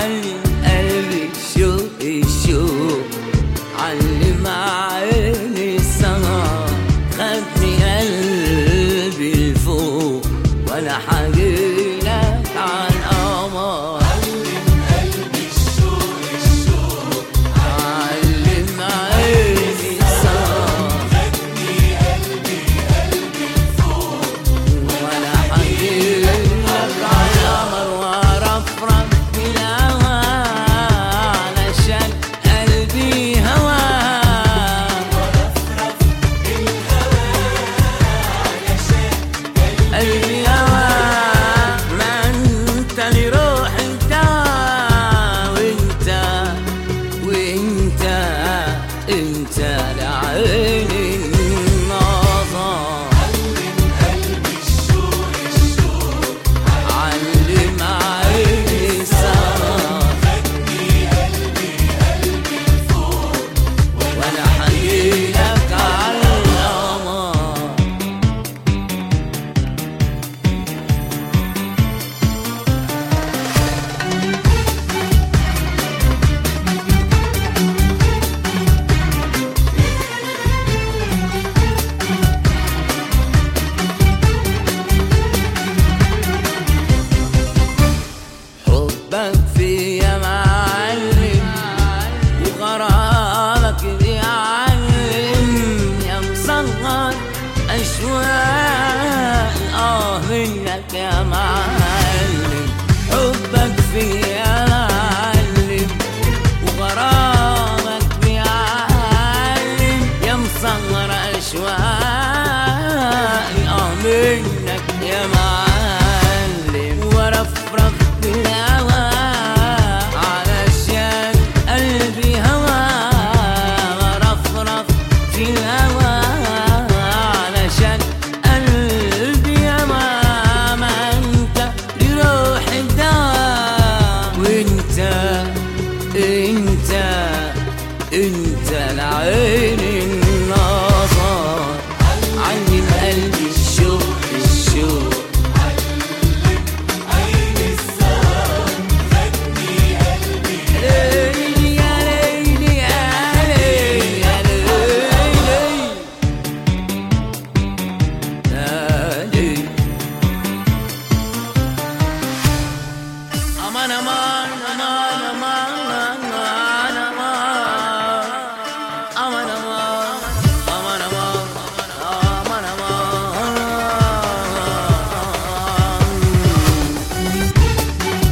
علم قلبي الشوق الشوق علم عيني السهر خدني قلبي لفوق وانا حاجيلك على القمر علم عيني السهر وانا حاجيلك على القمر وارفرف بالهوى علشان قلبي هواك قلبي هواك ما انت اللي روحي انت وانت وانت انت لعيني النظر علم عيني السهر وانا حنينك على القمر حبك فيا معلم وغرامك بيعلم يا مصغر أشواق آه منك يا معلم حبك فيا معلم وغرامك بيعلم يا مصغر أشواق آه منك يا معلم ورفرف بالهوى علشان قلبي هوى ورفرف في الهوى علشان قلبي هوى ما انت لروح الدواء وانت انت انت العين النظر علم قلبي الشوق الشوق ليلي يا ليلي يا ليلي يا ليلي يا ليلي أمان أمان أمان أمان أمان أمان أمان أمان أمان أمان أمان أمان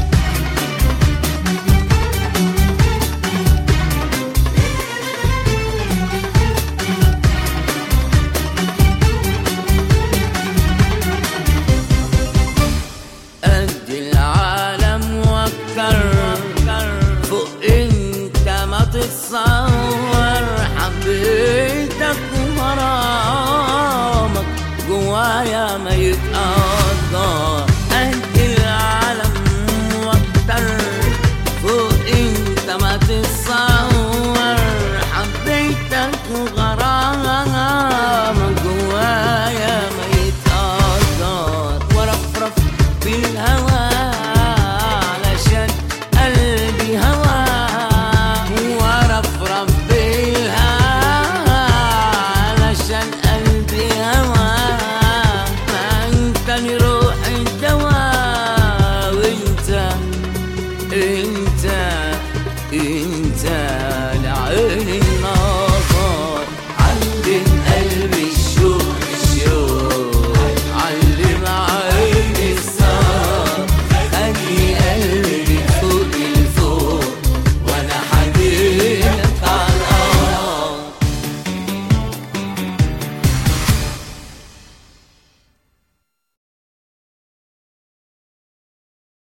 قد العالم وكر فوق انت ما تتصور حبيتك ومرامك جوايا ما يقدر